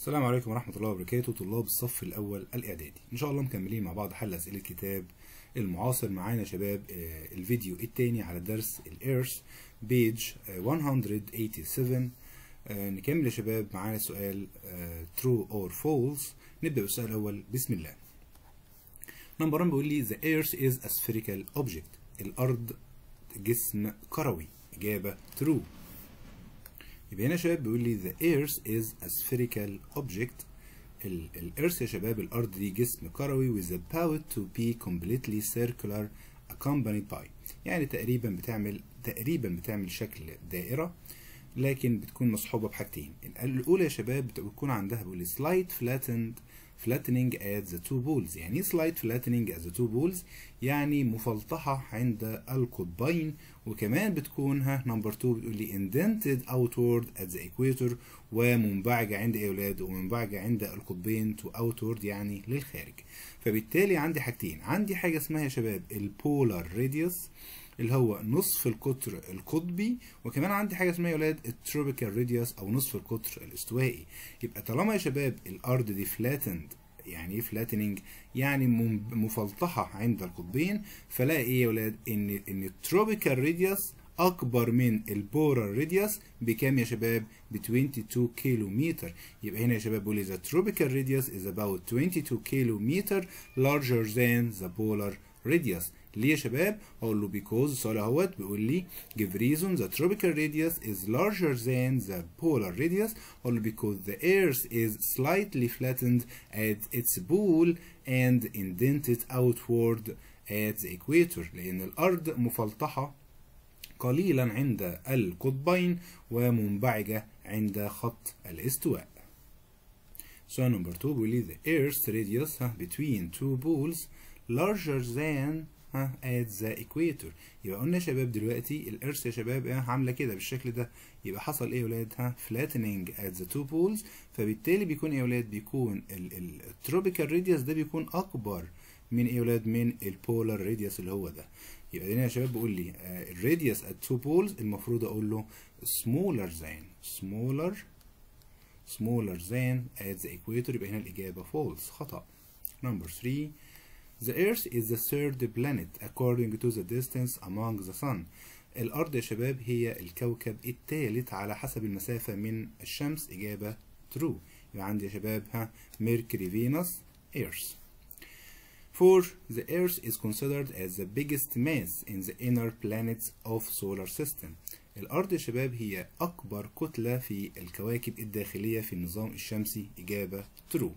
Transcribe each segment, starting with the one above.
السلام عليكم ورحمة الله وبركاته طلاب الصف الأول الإعدادي إن شاء الله مكملين مع بعض حل أسئلة كتاب المعاصر معانا يا شباب آه، الفيديو التاني على درس الإيرث بيج 187 آه، نكمل يا شباب معانا سؤال آه، true or false نبدأ بالسؤال الأول بسم الله نمبر 1 بيقول لي the earth is a spherical object الأرض جسم كروي إجابة true يبقى هنا يا شباب بيقول لي the earth is a spherical object ال- الارث يا شباب الارض دي جسم كروي with the power to be completely circular accompanied by يعني تقريبا بتعمل تقريبا بتعمل شكل دائرة لكن بتكون مصحوبة بحاجتين الأولى يا شباب بتكون عندها بيقول slight flattened flattening at the two poles يعني ايه slight flattening at the two poles يعني مفلطحة عند القطبين وكمان بتكون ها نمبر 2 بتقول لي indented outward at the equator ومنبعجة عند ايه يا ولاد ومنبعجة عند القطبين to outward يعني للخارج فبالتالي عندي حاجتين عندي حاجة اسمها يا شباب البولار راديوس اللي هو نصف القطر القطبي وكمان عندي حاجه اسمها يا ولاد التروبيكال راديوس او نصف القطر الاستوائي يبقى طالما يا شباب الارض دي فلاتند يعني ايه فلاتننج يعني مم- مفلطحه عند القطبين فلاقي ايه يا ولاد ان ان التروبيكال راديوس اكبر من البولار راديوس بكام يا شباب ب 22 كيلو متر يبقى هنا يا شباب بيقول لي the tropical radius is about 22 كيلو متر larger than the polar radius ليه يا شباب؟ اقول له because السؤال اهوت بيقول لي give reason the tropical radius is larger than the polar radius اقول له because the earth is slightly flattened at its pole and indented outward at the equator لان الارض مفلطحه قليلا عند القطبين ومنبعجة عند خط الاستواء. سؤال نمبر 2 بيقول لي the earth's radius ها between two poles larger than ها at the equator يبقى قلنا يا شباب دلوقتي الارث يا شباب اه عامله كده بالشكل ده يبقى حصل ايه يا ولاد ها flattening at the two poles فبالتالي بيكون ايه يا ولاد بيكون التروبيكال راديوس ده بيكون اكبر من ايه يا ولاد من البولار راديوس اللي هو ده يبقى هنا يا شباب بيقول لي الراديوس at two poles المفروض اقول له smaller than smaller smaller than at the equator يبقى هنا الإجابة false خطأ number 3 the earth is the third planet according to the distance among the sun الأرض يا شباب هي الكوكب الثالث على حسب المسافة من الشمس إجابة true يبقى عندي يا شباب ها Mercury Venus Earth 4. The Earth is considered as the biggest mass in the inner planets of solar system. الأرض يا شباب هي أكبر كتلة في الكواكب الداخلية في النظام الشمسي إجابة true.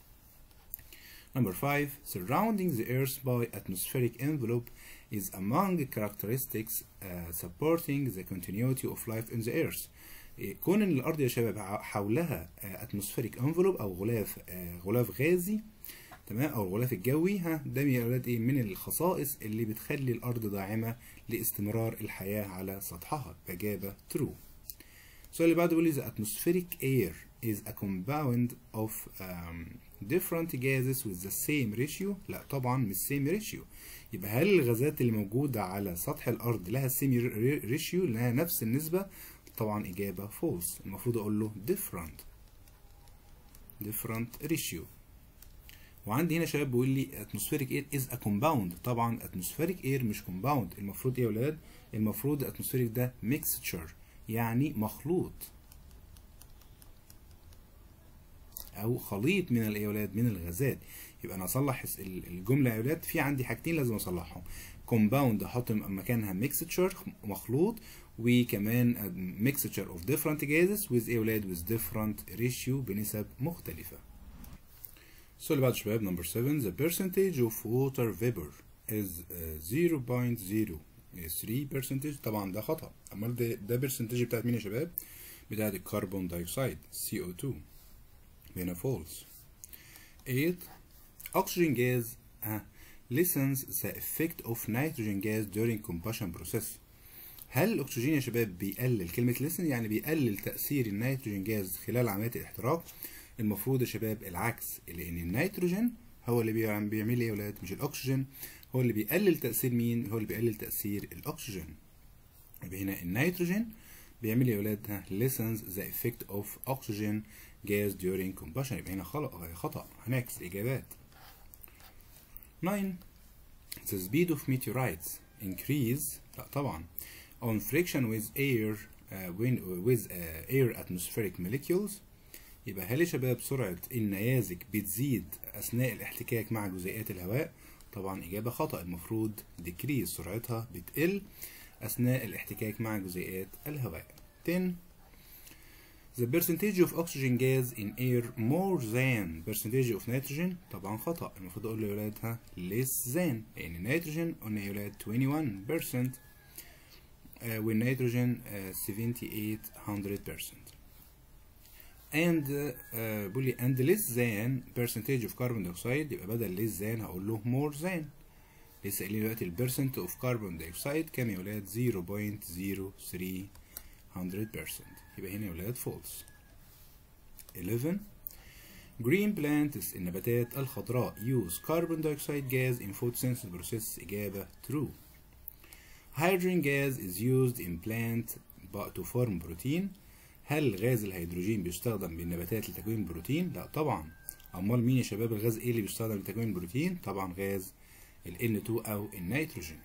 Number 5. Surrounding the Earth by atmospheric envelope is among characteristics uh, supporting the continuity of life in the Earth. إيه، كون ان الارض يا شباب ع- حولها اتموسفيريك انفلوب او غلاف آه، غلاف غازي تمام او الغلاف الجوي ها ده يا اولاد ايه من الخصائص اللي بتخلي الارض داعمه لاستمرار الحياه على سطحها اجابه true السؤال اللي بعده بيقول لي the atmospheric air is a compound of um, different gases with the same ratio لا طبعا مش same ratio يبقى هل الغازات اللي موجودة على سطح الأرض لها same ratio لها نفس النسبة طبعا إجابة false المفروض أقول له different different ratio وعندي هنا شباب بيقول لي atmospheric air is a compound طبعا atmospheric air مش compound المفروض ايه يا ولاد المفروض atmospheric ده mixture يعني مخلوط او خليط من الايه يا ولاد من الغازات يبقى انا اصلح الس- ال- الجمله يا ولاد في عندي حاجتين لازم اصلحهم compound احط م- مكانها mixture مخلوط وكمان mixture of different gases with ايه يا ولاد with different ratio بنسب مختلفه السؤال اللي بعده شباب نمبر 7 the percentage of water vapor is uh, 0.03% طبعا ده خطأ امال ده ده percentage بتاعت مين يا شباب بتاعت الكربون دايوكسيد CO2 هنا false 8 oxygen gas uh, lessens the effect of nitrogen gas during combustion process هل الاكسجين يا شباب بيقلل كلمه لسن يعني بيقلل تاثير النيتروجين جاز خلال عمليه الاحتراق المفروض يا شباب العكس لان النيتروجين هو اللي بيعم- بيعمل ايه يا ولاد مش الاكسجين هو اللي بيقلل تاثير مين هو اللي بيقلل تاثير الاكسجين يبقى هنا النيتروجين بيعمل ايه يا ولاد ها lessens the effect of oxygen gas during combustion يبقى هنا خلق- خطأ هنعكس الإجابات 9 the speed of meteorites increase لا طبعا on friction with air uh, when, with uh, air atmospheric molecules يبقى هل يا شباب سرعة النيازك بتزيد أثناء الاحتكاك مع جزيئات الهواء؟ طبعا إجابة خطأ المفروض decrease سرعتها بتقل أثناء الاحتكاك مع جزيئات الهواء 10 The percentage of oxygen gas in air more than percentage of nitrogen طبعا خطأ المفروض أقول له يا ولاد ها less than لأن النيتروجين قلنا يا ولاد 21% uh, والنيتروجين uh, 7800% and uh, بيقول لي and less than percentage of carbon dioxide يبقى بدل less than هقول له more than لسه قايلين دلوقتي ال percent of carbon dioxide كام يا ولاد 0.0300% يبقى هنا يا ولاد false 11 green plants النباتات الخضراء use carbon dioxide gas in photosynthesis process إجابة true hydrogen gas is used in plant to form protein هل غاز الهيدروجين بيستخدم بالنباتات لتكوين بروتين؟ لا طبعا امال مين يا شباب الغاز ايه اللي بيستخدم لتكوين البروتين؟ طبعا غاز ال N2 او النيتروجين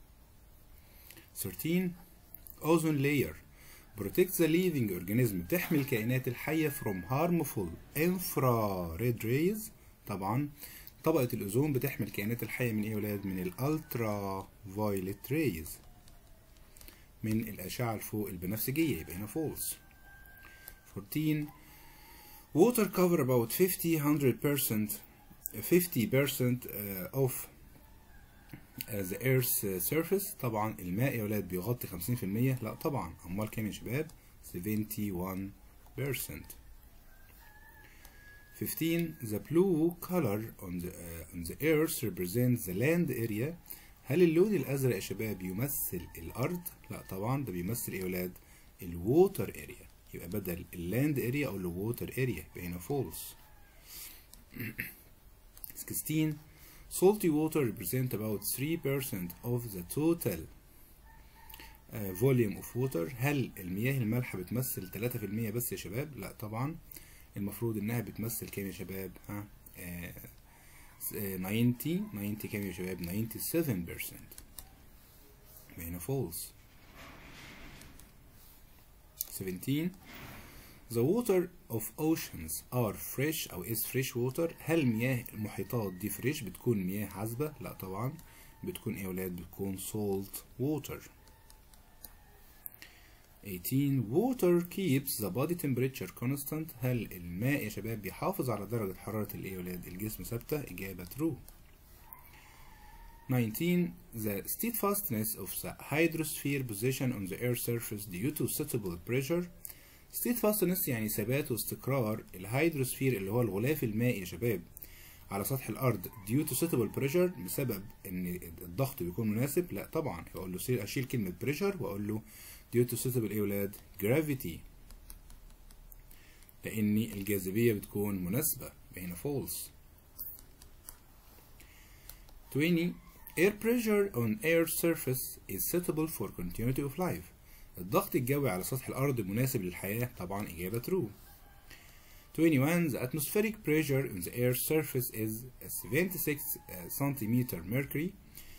13 ozone layer protects the living organism بتحمي الكائنات الحية from harmful infrared rays طبعا طبقة الأوزون بتحمي الكائنات الحية من إيه يا ولاد؟ من الألترا فايوليت ريز من الأشعة الفوق البنفسجية يبقى هنا false 14 water cover about 50 100% 50% uh, of uh, the earth's uh, surface طبعا الماء يا ولاد بيغطي 50% لا طبعا امال كام يا شباب 71% 15 the blue color on the uh, on the earth represents the land area هل اللون الازرق يا شباب يمثل الارض لا طبعا ده بيمثل ايه يا ولاد الووتر اريا يبقى بدل اللاند اريا اقول له ووتر اريا يبقى هنا فولس 16 salty water represent about 3% of the total uh, volume of water هل المياه المالحة بتمثل 3% بس يا شباب لا طبعا المفروض انها بتمثل كام يا شباب ها آه 90 90 كام يا شباب 97% يبقى هنا false 17 The water of oceans are fresh أو is fresh water هل مياه المحيطات دي فريش بتكون مياه عذبة؟ لا طبعا بتكون ايه يا ولاد؟ بتكون salt water 18 water keeps the body temperature constant هل الماء يا شباب بيحافظ على درجة حرارة الايه يا ولاد؟ الجسم ثابتة إجابة true 19 the steadfastness of the hydrosphere position on the earth's surface due to suitable pressure steadfastness يعني ثبات واستقرار الهيدروسفير اللي هو الغلاف المائي يا شباب على سطح الارض due to suitable pressure بسبب ان الضغط بيكون مناسب لا طبعا اقول له اشيل كلمه pressure واقول له due to suitable ايه يا ولاد gravity لان الجاذبيه بتكون مناسبه هنا false 20 air pressure on air surface is suitable for continuity of life الضغط الجوي على سطح الأرض مناسب للحياة طبعا إجابة true 21 the atmospheric pressure on the air's surface is 76 centimeter mercury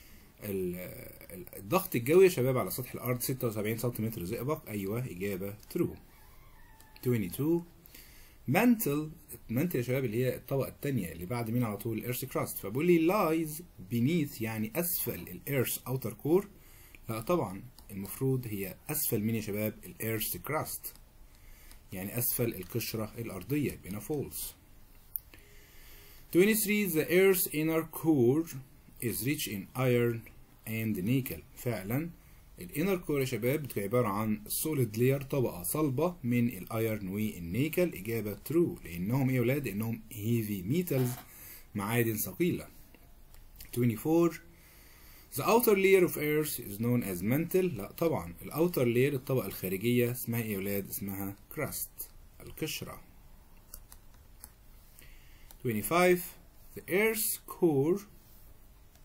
الضغط الجوي يا شباب على سطح الأرض 76 سنتيمتر زئبق أيوة إجابة true 22 mantle mantle يا شباب اللي هي الطبقة التانية اللي بعد مين على طول الإيرث كراست فبقول لي lies beneath يعني أسفل الإيرث أوتر كور لا طبعا المفروض هي أسفل مين يا شباب الإيرث كراست يعني أسفل القشرة الأرضية بين فولس 23 the earth's inner core is rich in iron and nickel فعلا الانر كور يا شباب بتبقى عبارة عن solid layer طبقة صلبة من الايرن والنيكل إجابة true لأنهم إيه يا ولاد؟ لأنهم heavy metals معادن ثقيلة 24 The outer layer of earth is known as mantle لا طبعا الاوتر layer الطبقة الخارجية اسمها ايه يا ولاد اسمها crust القشرة 25 The earth's core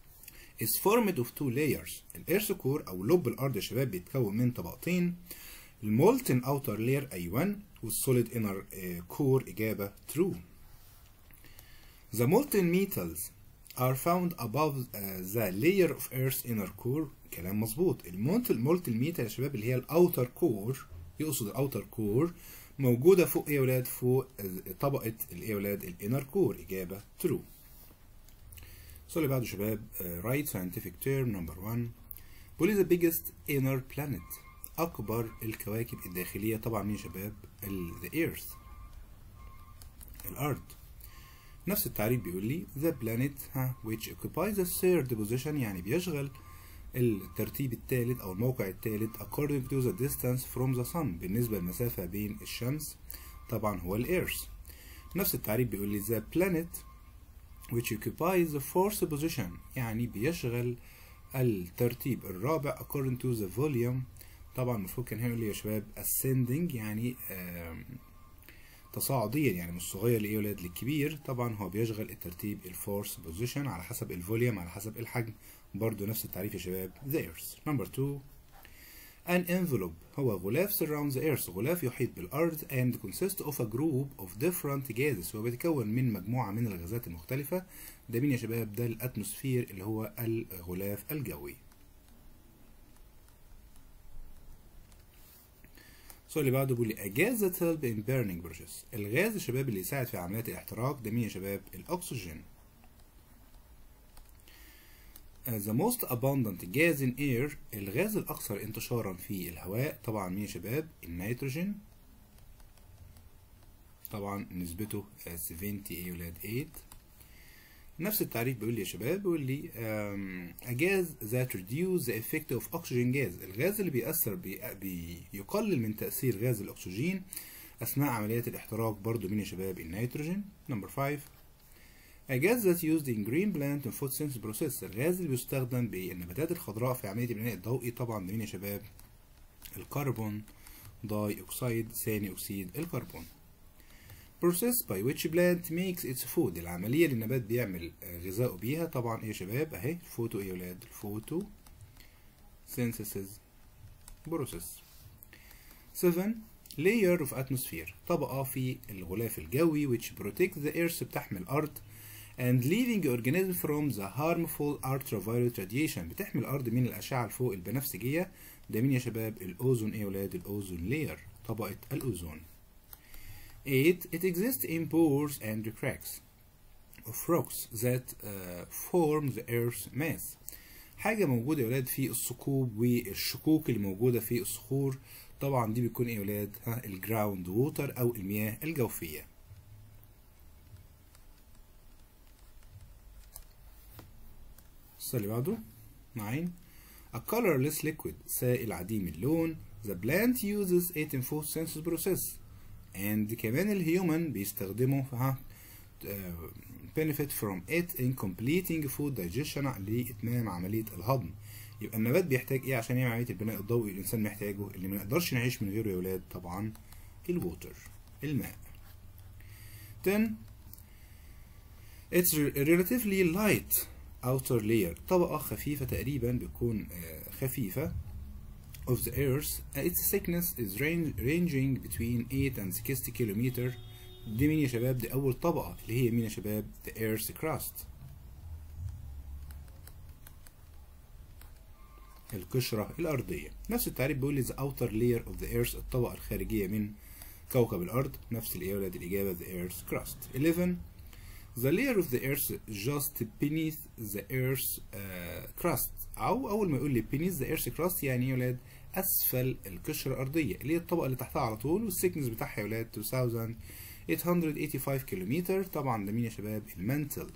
is formed of two layers الإيرث كور أو لب الأرض يا شباب بيتكون من طبقتين المولتن اوتر لير ايوه والسوليد انر كور اجابه true The molten metals are found above uh, the layer of Earth's inner core كلام مظبوط المولتن molten metal يا شباب اللي هي الاوتر كور يقصد الاوتر كور موجوده فوق ايه يا ولاد فوق طبقه الايه يا ولاد الانر كور اجابه true السؤال اللي بعده يا شباب uh, write scientific term number one What is the biggest inner planet أكبر الكواكب الداخلية طبعا مين يا شباب ال the earth الأرض نفس التعريف بيقول لي the planet ها which occupies the third position يعني بيشغل الترتيب الثالث أو الموقع الثالث according to the distance from the sun بالنسبة للمسافة بين الشمس طبعا هو الإيرث نفس التعريف بيقول لي the planet which occupies the fourth position يعني بيشغل الترتيب الرابع according to the volume طبعا المفروض كان هنا يقول لي يا شباب ascending يعني تصاعديا يعني من الصغير لايه ولاد للكبير طبعا هو بيشغل الترتيب الفورس بوزيشن على حسب الفوليوم على حسب الحجم برضو نفس التعريف يا شباب the earth number two an envelope هو غلاف surrounds the earth غلاف يحيط بالأرض and consists of a group of different gases هو بيتكون من مجموعة من الغازات المختلفة ده مين يا شباب ده الأتموسفير اللي هو الغلاف الجوي السؤال اللي بعده بيقول لي a gas that help in burning process الغاز يا شباب اللي يساعد في عمليات الاحتراق ده مين يا شباب الأكسجين Uh, the most abundant gas in air الغاز الأكثر انتشارا في الهواء طبعا مين يا شباب النيتروجين طبعا نسبته 70 ايه ولاد 8 نفس التعريف بيقول لي يا شباب بيقول لي um, a gas that reduce the effect of oxygen gas الغاز اللي بيأثر بي بيقلل من تأثير غاز الأكسجين أثناء عمليات الاحتراق برضو مين يا شباب النيتروجين نمبر 5 A gas that's used in green plant and photosynthesis process الغاز اللي بيستخدم بالنباتات الخضراء في عملية البناء الضوئي طبعا مين يا شباب الكربون داي أكسيد ثاني أكسيد الكربون process by which plant makes its food العملية اللي النبات بيعمل غذائه بيها طبعا ايه يا شباب اهي الفوتو ايه يا ولاد الفوتو synthesis process 7 layer of atmosphere طبقة في الغلاف الجوي which protect the earth بتحمي الأرض and leaving organism from the harmful ultraviolet radiation بتحمي الأرض من الأشعة الفوق البنفسجية ده مين يا شباب الأوزون ايه يا ولاد الأوزون layer طبقة الأوزون 8. It exists in pores and cracks of rocks that uh, form the earth's mass. حاجة موجودة يا ولاد في الثقوب والشكوك اللي موجودة في الصخور طبعا دي بتكون ايه يا ولاد ها الجراوند ووتر او المياه الجوفية السؤال اللي بعده 9 A colorless liquid سائل عديم اللون The plant uses it in photosynthesis process and كمان الهيومن بيستخدمه ها benefit from it in completing food digestion لإتمام عملية الهضم يبقى النبات بيحتاج ايه عشان يعمل عملية البناء الضوئي الإنسان محتاجه اللي ما نقدرش نعيش من غيره يا ولاد طبعا الووتر الماء 10 It's relatively light outer layer طبقة خفيفة تقريبا بتكون خفيفة of the earth its thickness is range, ranging between 8 and 60 kilometer دي مين يا شباب دي أول طبقة اللي هي مين يا شباب the earth's crust القشرة الأرضية نفس التعريف بيقول لي the outer layer of the earth الطبقة الخارجية من كوكب الأرض نفس الإجابة دي الإجابة the earth's crust 11 The layer of the earth just beneath the earth's uh, crust أو أول ما يقول لي beneath the earth's crust يعني إيه يا ولاد أسفل القشرة الأرضية اللي هي الطبقة اللي تحتها على طول والسيكنس بتاعها يا ولاد 2885 كيلومتر طبعا ده مين يا شباب المنتل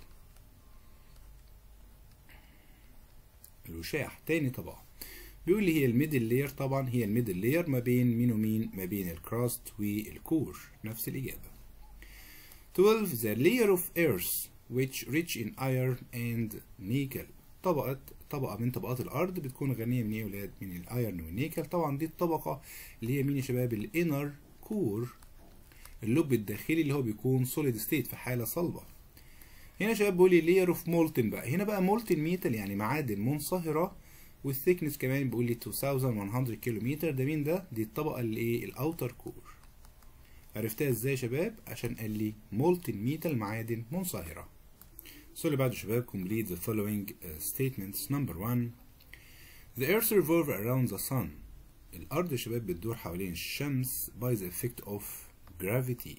الوشاح تاني طبقة بيقول لي هي الميدل لاير طبعا هي الميدل لاير ما بين مين ومين ما بين الكراست والكور نفس الإجابة 12 the layer of earth which rich in iron and nickel طبقة طبقة من طبقات الأرض بتكون غنية من إيه يا ولاد؟ من الأيرن والنيكل طبعا دي الطبقة اللي هي مين يا شباب؟ الإنر كور اللب الداخلي اللي هو بيكون سوليد ستيت في حالة صلبة هنا يا شباب بيقول لي layer of molten بقى هنا بقى molten metal يعني معادن منصهرة والثيكنس كمان بيقول لي 2100 كيلومتر ده مين ده دي الطبقه اللي ايه الاوتر كور عرفتها ازاي يا شباب عشان قال لي مولتن ميتال معادن منصهره السؤال اللي بعده يا شباب complete the following uh, statements number one the earth revolve around the sun الارض يا شباب بتدور حوالين الشمس by the effect of gravity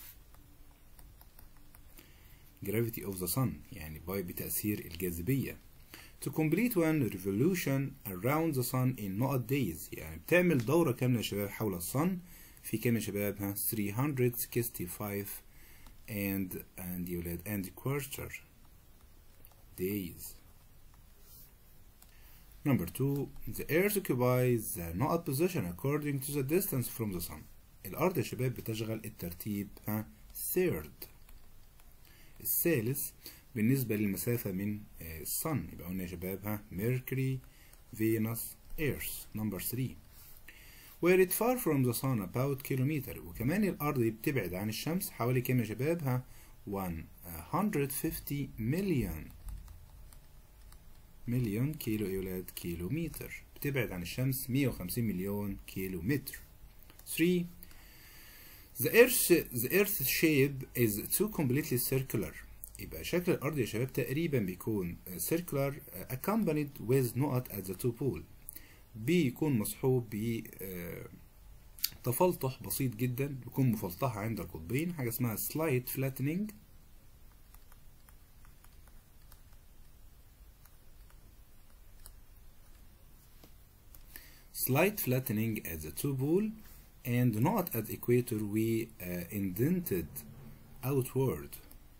gravity of the sun يعني by بتأثير الجاذبية to complete one revolution around the sun in not days يعني بتعمل دورة كاملة يا شباب حول الصن في كام يا شباب ها 365 and and يا ولاد and quarter days Number two, the earth occupies the not position according to the distance from the sun. الأرض يا شباب بتشغل الترتيب ها third. الثالث بالنسبة للمسافة من الصن يبقى قلنا يا شباب ها Mercury, Venus, Earth. Number three. Where it far from the sun about kilometer وكمان الأرض دي بتبعد عن الشمس حوالي كام يا شباب ها 150 مليون مليون كيلو يا ولاد كيلومتر بتبعد عن الشمس 150 مليون كيلو متر 3 The earth the earth's shape is too completely circular يبقى شكل الأرض يا شباب تقريبا بيكون circular accompanied with نقط at the two pole بيكون مصحوب ب تفلطح بسيط جدا بيكون مفلطحة عند القطبين حاجة اسمها slight flattening slight flattening at the two pole and not at equator we uh, indented outward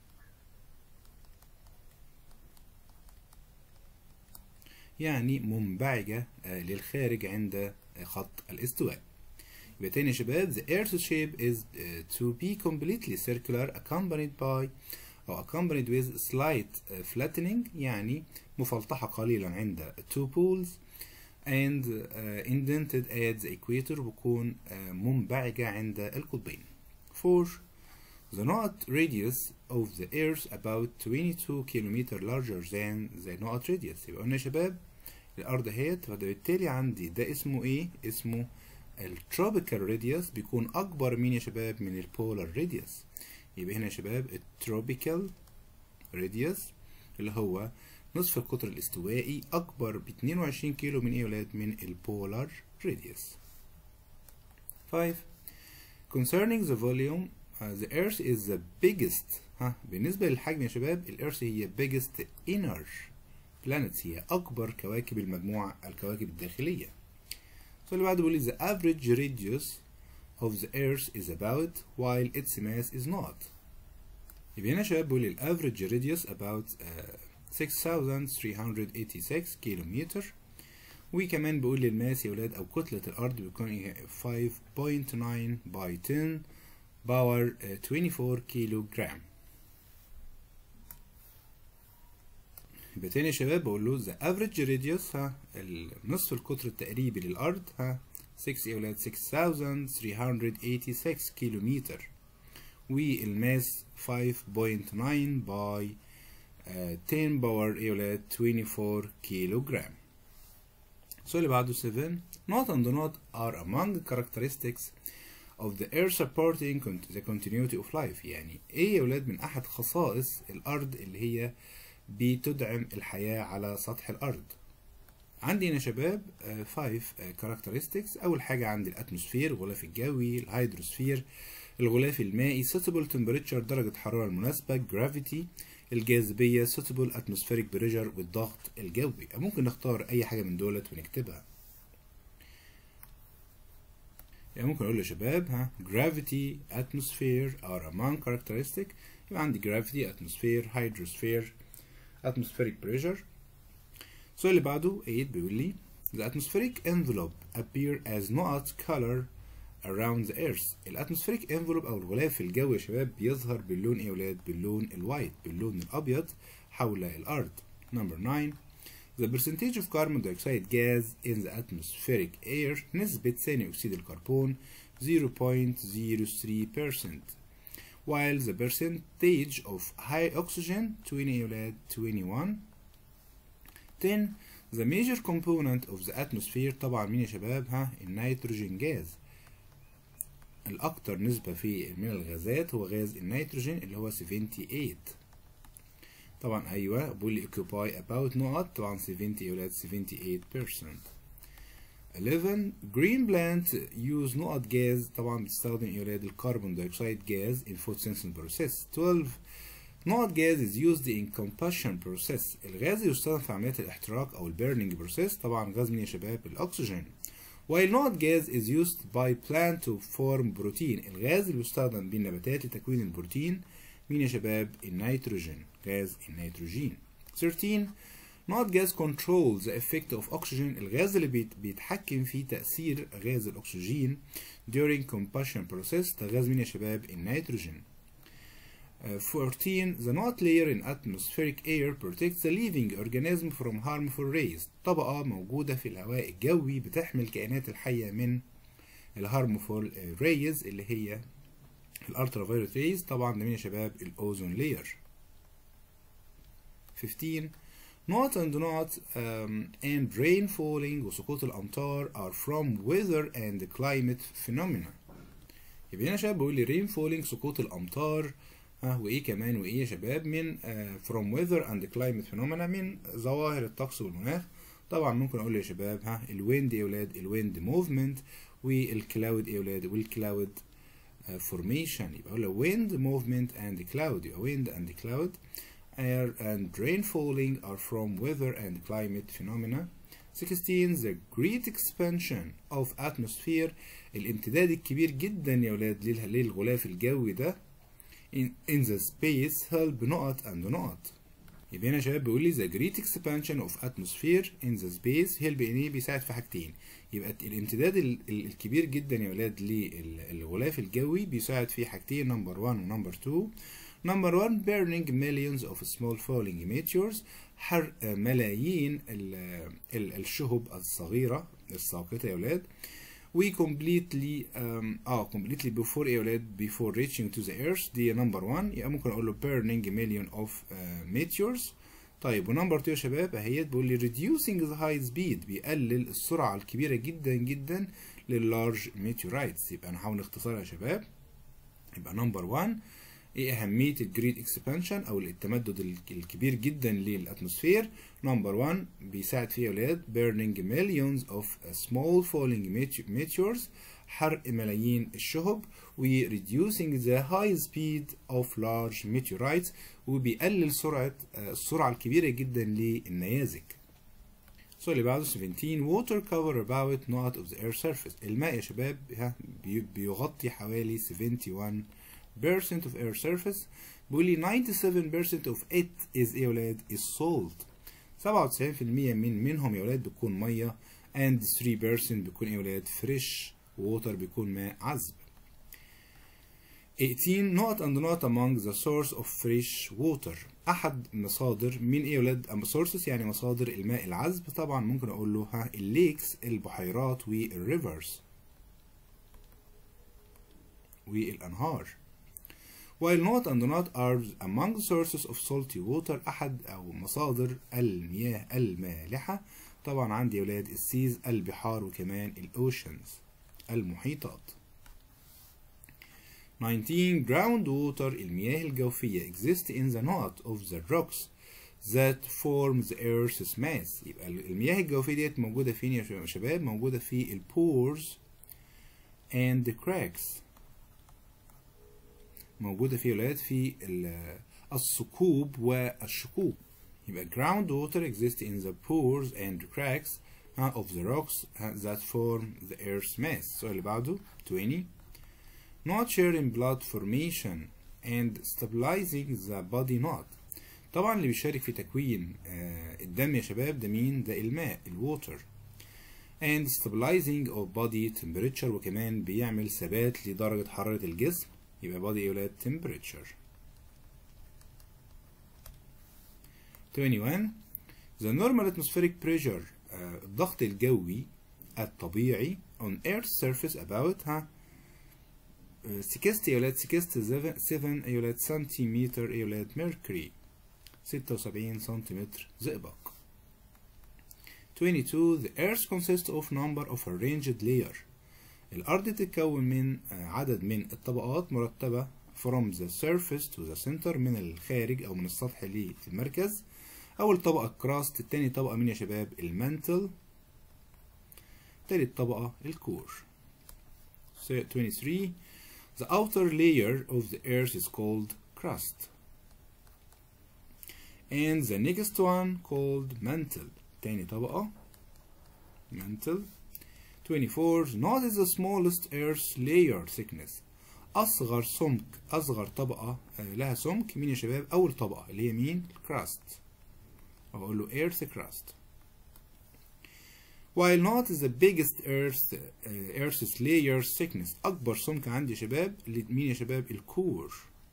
يعني منبعجة للخارج عند خط الاستواء يبقى تاني يا شباب the earth's shape is uh, to be completely circular accompanied by أو accompanied with slight uh, flattening يعني مفلطحة قليلا عند two poles and uh, indented at the equator بتكون uh, منبعجة عند القطبين 4 The knot radius of the earth about 22 kilometer larger than the knot radius يبقى قلنا يا شباب الأرض اهيت فبالتالي عندي ده اسمه ايه؟ اسمه التروبيكال راديوس بيكون أكبر من يا شباب من البولار راديوس يبقى هنا يا شباب التروبيكال راديوس اللي هو نصف القطر الاستوائي أكبر ب 22 كيلو من إيه يا ولاد؟ من البولار راديوس 5 Concerning the volume uh, the earth is the biggest ها بالنسبة للحجم يا شباب الإيرث هي biggest inner planets هي أكبر كواكب المجموعة الكواكب الداخلية السؤال اللي بعده بيقول لي the average radius of the earth is about while its mass is not يبقى هنا يا شباب بيقول لي average radius about uh, 6386 كيلومتر وكمان بيقول لي الماس يا ولاد أو كتلة الأرض بيكون 5.9 by 10 باور 24 كيلو جرام يبقى تاني يا شباب بقول له the average radius ها نصف القطر التقريبي للأرض ها 6 يا ولاد 6386 كيلو متر والماس 5.9 باي 10 باور يا ولاد 24 كيلو جرام السؤال اللي بعده 7 not and not are among the characteristics of the air supporting the continuity of life يعني ايه يا ولاد من احد خصائص الارض اللي هي بتدعم الحياة على سطح الارض عندي هنا يا شباب 5 كاركترستكس اول حاجة عندي الاتموسفير الغلاف الجوي الهيدروسفير الغلاف المائي suitable temperature درجة حرارة المناسبة gravity الجاذبية suitable atmospheric pressure والضغط الجوي ممكن نختار اي حاجة من دولت ونكتبها يعني ممكن اقول يا شباب ها gravity atmosphere are among characteristic يبقى عندي gravity atmosphere hydrosphere atmospheric pressure السؤال اللي بعده 8 بيقول لي the atmospheric envelope appear as not color around the earth الاتموسفيريك envelope او الغلاف الجوي يا شباب بيظهر باللون ايه يا ولاد باللون الوايت باللون الابيض حول الارض number 9 The percentage of carbon dioxide gas in the atmospheric air نسبة ثاني أكسيد الكربون 0.03% while the percentage of high oxygen 20 21 10 The major component of the atmosphere طبعا مين يا شباب ها النيتروجين جاز الأكثر نسبة في من الغازات هو غاز النيتروجين اللي هو 78 طبعا أيوة بقول لي occupy about نقط طبعا 70 يا ولاد 78% 11 green plant use نقط جاز طبعا بتستخدم يا ولاد الكربون دايوكسيد جاز in photosynthesis process 12 نقط جاز is used in combustion process الغاز يستخدم في عمليات الاحتراق أو البيرنينج بروسيس طبعا غاز مين يا شباب الأكسجين while not gas is used by plant to form protein الغاز اللي بيستخدم بالنباتات لتكوين البروتين مين يا شباب النيتروجين غاز النيتروجين 13 not gas controls the effect of oxygen الغاز اللي بيت بيتحكم في تأثير غاز الأكسجين during combustion process ده غاز مين يا شباب النيتروجين Uh, 14 the not layer in atmospheric air protects the living organism from harmful rays طبقة موجودة في الهواء الجوي بتحمي الكائنات الحية من الهارمفول rays اللي هي الالترا فايولت ريز طبعا ده مين يا شباب الاوزون لاير 15 not and not um, and rain falling وسقوط الامطار are from weather and climate phenomena يبقى هنا شباب بيقول لي rain falling سقوط الامطار ها وايه كمان وايه يا شباب من uh, from weather and climate phenomena من ظواهر الطقس والمناخ طبعا ممكن اقول يا شباب ها الويند يا ولاد الويند موفمنت والكلاود يا ولاد والكلاود formation يبقى اقول wind movement and cloud يبقى wind and cloud air and rain falling are from weather and climate phenomena 16 the great expansion of atmosphere الامتداد الكبير جدا يا ولاد للغلاف الجوي ده in, in the space help نقط and نقط يبقى هنا يا شباب بيقول لي the great expansion of atmosphere in the space help ان ايه بيساعد في حاجتين يبقى الامتداد الكبير جدا يا ولاد للغلاف الجوي بيساعد في حاجتين نمبر 1 ونمبر 2 نمبر 1 burning millions of small falling meteors حرق ملايين الشهب الصغيرة الساقطة يا ولاد we completely um, اه completely before ايه يا ولاد before reaching to the earth دي نمبر 1 يبقى ممكن اقول له burning million of uh, meteors طيب ونمبر 2 يا شباب اهيت بيقول لي reducing the high speed بيقلل السرعة الكبيرة جدا جدا لللارج meteorites يبقى نحاول نختصرها يا شباب يبقى نمبر 1 ايه اهمية الجريد اكسبانشن او التمدد الكبير جدا للاتموسفير نمبر 1 بيساعد فيه يا ولاد burning millions of small falling meteors حرق ملايين الشهب و reducing the high speed of large meteorites وبيقلل سرعة السرعة الكبيرة جدا للنيازك السؤال اللي بعده 17 water cover about not of the earth surface الماء يا شباب ها بيغطي حوالي 71 percent of air surface بيقول لي 97% of it is ايه يا ولاد is salt 97% من منهم يا ولاد بتكون ميه and 3% بيكون ايه يا ولاد fresh water بيكون ماء عذب 18 not and not among the source of fresh water احد مصادر من ايه يا ولاد sources يعني مصادر الماء العذب طبعا ممكن اقول له ها الليكس البحيرات والريفرز والانهار while not and not are among the sources of salty water أحد أو مصادر المياه المالحة طبعا عندي يا ولاد السيز البحار وكمان الأوشنز المحيطات 19 groundwater المياه الجوفية exist in the knot of the rocks that form the earth's mass يبقى المياه الجوفية ديت موجودة فين يا شباب موجودة في البورز and the cracks موجودة في ولاد في الثقوب والشقوق يبقى ground water exists in the pores and cracks of the rocks that form the earth's mass السؤال اللي بعده 20 not sharing blood formation and stabilizing the body not طبعا اللي بيشارك في تكوين الدم يا شباب ده مين ده الماء الووتر and stabilizing of body temperature وكمان بيعمل ثبات لدرجة حرارة الجسم يبقى body ايه ولاد temperature 21 the normal atmospheric pressure uh, الضغط الجوي الطبيعي on earth's surface about ها 60 يا ولاد 67 يا ولاد سنتيمتر يا ولاد ميركوري 76 سنتيمتر زئبق 22 the earth consists of number of arranged layer الأرض تتكون من عدد من الطبقات مرتبة from the surface to the center من الخارج أو من السطح للمركز أول طبقة crust التاني طبقة من يا شباب المانتل تالت طبقة الكور 23 The outer layer of the earth is called crust and the next one called mantle تاني طبقة mantle 24 Not is the smallest earth layer thickness أصغر سمك أصغر طبقة لها سمك مين يا شباب أول طبقة اللي هي مين crust أقول له earth crust while not is the biggest earth uh, earth's layer thickness أكبر سمك عندي يا شباب مين يا شباب الكور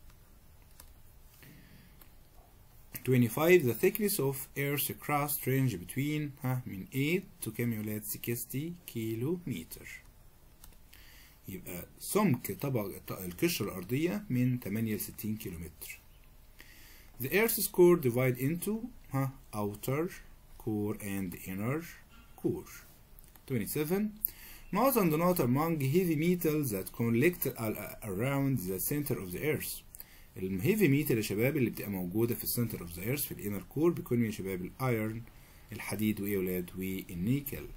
25 the thickness of earth's crust range between ها من 8 to كام يا ولاد 60 كيلو متر يبقى سمك طبقة القشرة الأرضية من 8 ل 60 كيلو متر The earth's core divide into ها outer core and inner core 27 Not and not among heavy metals that collect around the center of the earth الهيفي ميتال يا شباب اللي بتبقى موجودة في السنتر اوف ذا ايرث في الانر كور بيكون يا شباب الايرن الحديد وايه يا ولاد والنيكل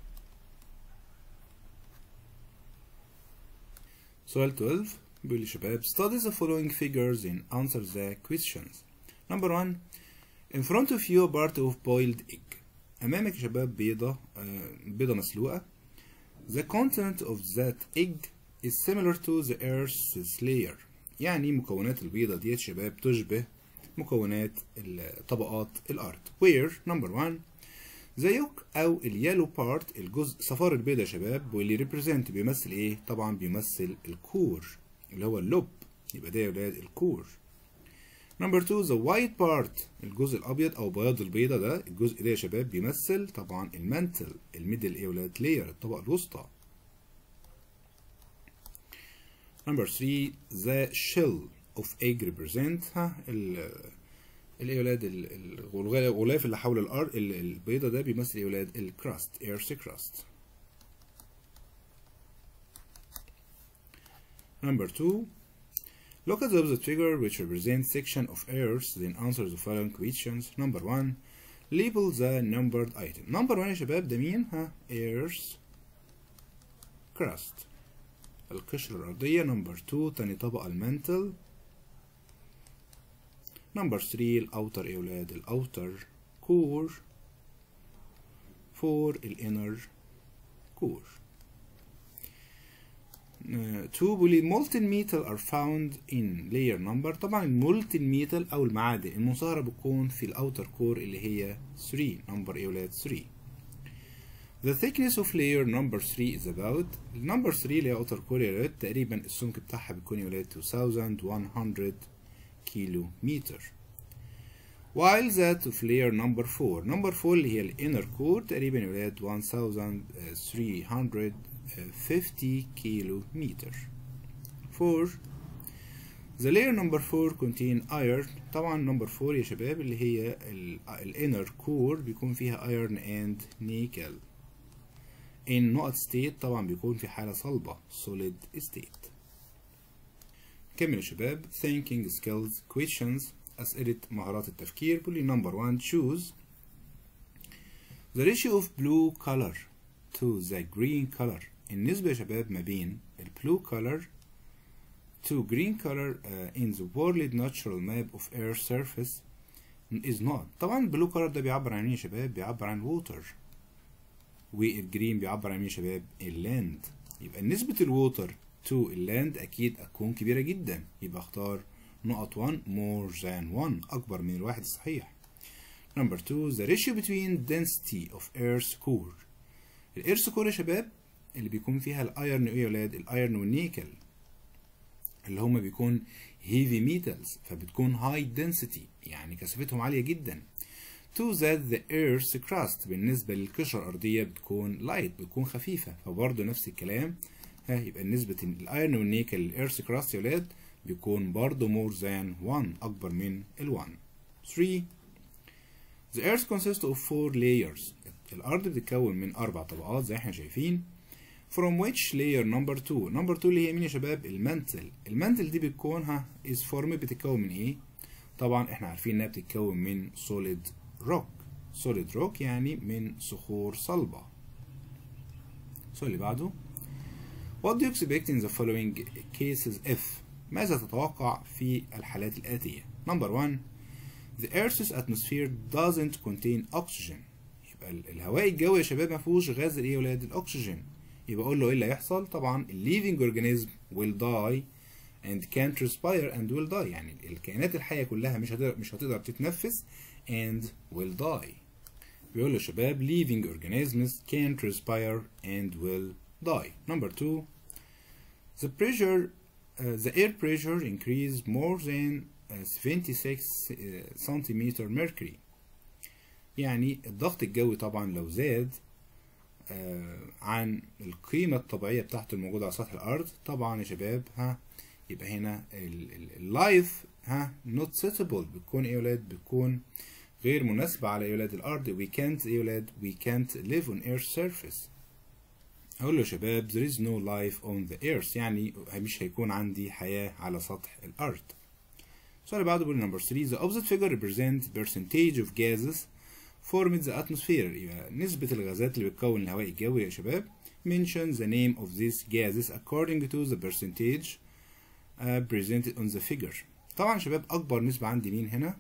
سؤال 12 بيقول يا شباب study the following figures and answer the questions number one in front of you a part of boiled egg امامك يا شباب بيضة آه بيضة مسلوقة the content of that egg is similar to the earth's layer يعني مكونات البيضة ديت شباب تشبه مكونات طبقات الأرض where number one the yolk أو اليالو بارت الجزء صفار البيضة يا شباب واللي represent بيمثل إيه؟ طبعا بيمثل الكور اللي هو اللب يبقى ده يا ولاد الكور number two the white part الجزء الأبيض أو بياض البيضة ده الجزء ده يا شباب بيمثل طبعا المنتل الميدل إيه يا ولاد layer الطبقة الوسطى Number three, the shell of egg represent ها ال الايه يا ولاد الغلاف اللي حول الارض البيضة ده بيمثل يا ولاد الكراست earth crust. Number two, look at the opposite figure which represents section of earth then answer the following questions. Number one, label the numbered item. Number one يا شباب ده مين؟ ها earth crust. القشرة الأرضية نمبر 2 تاني طبقة المنتل نمبر 3 الأوتر إيه ولاد الأوتر كور 4 الإنر كور 2 بيقول molten metal are found in layer number طبعا المولتن ميتال أو المعادن المنصهرة بتكون في الأوتر كور اللي هي 3 نمبر إيه ولاد 3 The thickness of layer number 3 is about number 3 اللي هي outer core يا ولاد تقريبا السمك بتاعها بيكون يا ولاد 2100 كيلو متر while that of layer number 4 number 4 اللي هي الانر كور تقريبا يا ولاد 1350 كيلو متر 4 The layer number 4 contain iron طبعا number 4 يا شباب اللي هي الانر كور بيكون فيها iron and nickel in نقط state طبعا بيكون في حالة صلبة solid state كمل يا شباب thinking skills questions أسئلة مهارات التفكير بيقول لي number one choose the ratio of blue color to the green color النسبة يا شباب ما بين ال blue color to green color uh, in the world natural map of earth surface is not طبعا البلو color ده بيعبر عن ايه يا شباب بيعبر عن water والجرين بيعبر عن ايه يا شباب اللاند يبقى نسبة الووتر تو اللاند اكيد هتكون كبيرة جدا يبقى اختار نقط 1 more than 1 اكبر من الواحد الصحيح number 2 the ratio between density of earth's core الإيرث كور يا شباب اللي بيكون فيها الايرن ايه يا ولاد الايرن والنيكل اللي هما بيكون heavy metals فبتكون high density يعني كثافتهم عالية جدا to that the earth's crust بالنسبة للقشرة الأرضية بتكون light بتكون خفيفة فبرضه نفس الكلام ها يبقى نسبة الايرن والنيكل للإيرث crust يا ولاد بيكون برضه more than 1 أكبر من ال 1 3 The earth consists of four layers الأرض بتتكون من أربع طبقات زي احنا شايفين from which layer number 2 number 2 اللي هي مين يا شباب المنتل المنتل دي بتكون ها is formed بتتكون من ايه طبعا احنا عارفين انها بتتكون من solid rock solid rock يعني من صخور صلبة السؤال اللي بعده What do you expect in the following cases if ماذا تتوقع في الحالات الآتية number 1 The Earth's atmosphere doesn't contain oxygen يبقى الهواء الجوي يا شباب ما فيهوش غاز الايه يا ولاد الاكسجين يبقى اقول له ايه اللي هيحصل طبعا living organism will die and can't respire and will die يعني الكائنات الحيه كلها مش هتقدر مش هتقدر تتنفس and will die بيقول له شباب living organisms can't respire and will die number two the pressure uh, the air pressure increase more than uh, 76 uh, centimeter mercury يعني الضغط الجوي طبعا لو زاد آه عن القيمة الطبيعية بتاعته الموجودة على سطح الأرض طبعا يا شباب ها يبقى هنا اللايف ها not suitable بتكون ايه يا ولاد بتكون غير مناسبة على ولاد الأرض we can't ايه يا ولاد we can't live on earth's surface أقول له يا شباب there is no life on the earth يعني مش هيكون عندي حياة على سطح الأرض السؤال اللي بعده بيقول number 3 the opposite figure represent percentage of gases formed the atmosphere يبقى نسبة الغازات اللي بتكون الهواء الجوي يا شباب mention the name of these gases according to the percentage uh, presented on the figure طبعا يا شباب أكبر نسبة عندي مين هنا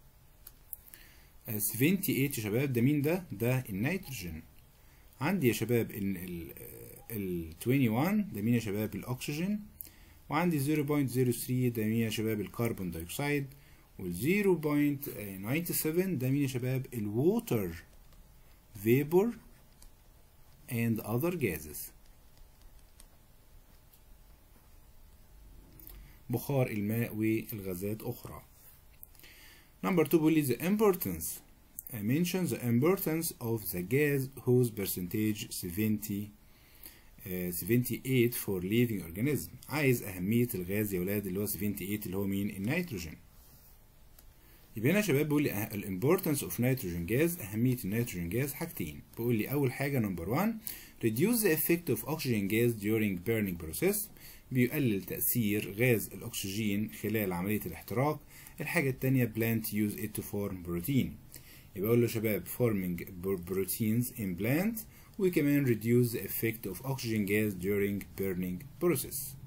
uh, 78 يا شباب ده مين ده ده النيتروجين عندي يا شباب ال ال ال 21 ده مين يا شباب الأكسجين وعندي 0.03 ده مين يا شباب الكربون دايوكسيد وال 0.97 ده مين يا شباب الووتر vapor and other gases بخار الماء والغازات أخرى number 2 بيقول لي the importance I mention the importance of the gas whose percentage 70 uh, 78 for living organism عايز أهمية الغاز يا ولاد اللي هو 78 اللي هو مين النيتروجين يبقى هنا يا شباب بيقول لي الامبورتنس اوف نيتروجين جاز اهميه النيتروجين جاز حاجتين بيقول لي اول حاجه نمبر 1 reduce the effect of oxygen gas during burning process بيقلل تاثير غاز الاكسجين خلال عمليه الاحتراق الحاجه الثانيه plant use it to form protein يبقى اقول له شباب forming proteins in plant وكمان reduce the effect of oxygen gas during burning process